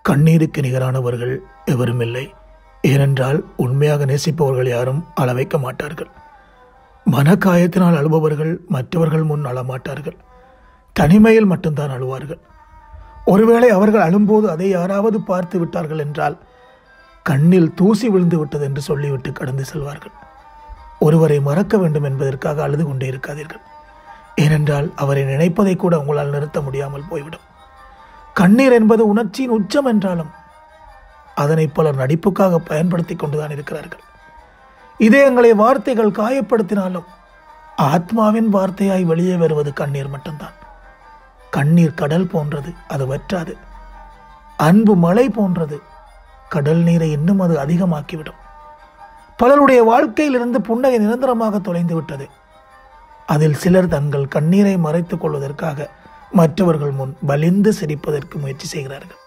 கண்ணீருக்கு நிகரானவர்கள் எவரும் இல்லை ஏனென்றால் உண்மையாக நேசிப்பவர்கள் யாரும் அளவைக்க மாட்டார்கள் மனக்காயத்தினால் அழுபவர்கள் மற்றவர்கள் முன் அழமாட்டார்கள் தனிமையில் மட்டும்தான் அழுவார்கள் ஒருவேளை அவர்கள் அழும்போது அதை யாராவது பார்த்து விட்டார்கள் என்றால் கண்ணில் தூசி விழுந்து விட்டது என்று சொல்லிவிட்டு கடந்து செல்வார்கள் ஒருவரை மறக்க வேண்டும் என்பதற்காக அழுது கொண்டே இருக்காதீர்கள் ஏனென்றால் அவரை நினைப்பதை கூட உங்களால் நிறுத்த முடியாமல் போய்விடும் கண்ணீர் என்பது உணர்ச்சியின் உச்சம் என்றாலும் அதனை பலர் நடிப்புக்காக பயன்படுத்தி கொண்டுதான் இருக்கிறார்கள் இதயங்களை வார்த்தைகள் காயப்படுத்தினாலும் ஆத்மாவின் வார்த்தையாய் வெளியே வருவது கண்ணீர் மட்டும்தான் கண்ணீர் கடல் போன்றது அது வற்றாது அன்பு மழை போன்றது கடல் நீரை இன்னும் அது அதிகமாக்கிவிடும் பலருடைய வாழ்க்கையிலிருந்து புன்னகை நிரந்தரமாக தொலைந்து விட்டது அதில் சிலர் தங்கள் கண்ணீரை மறைத்துக் கொள்வதற்காக மற்றவர்கள் முன் வலிந்து சிரிப்பதற்கு முயற்சி செய்கிறார்கள்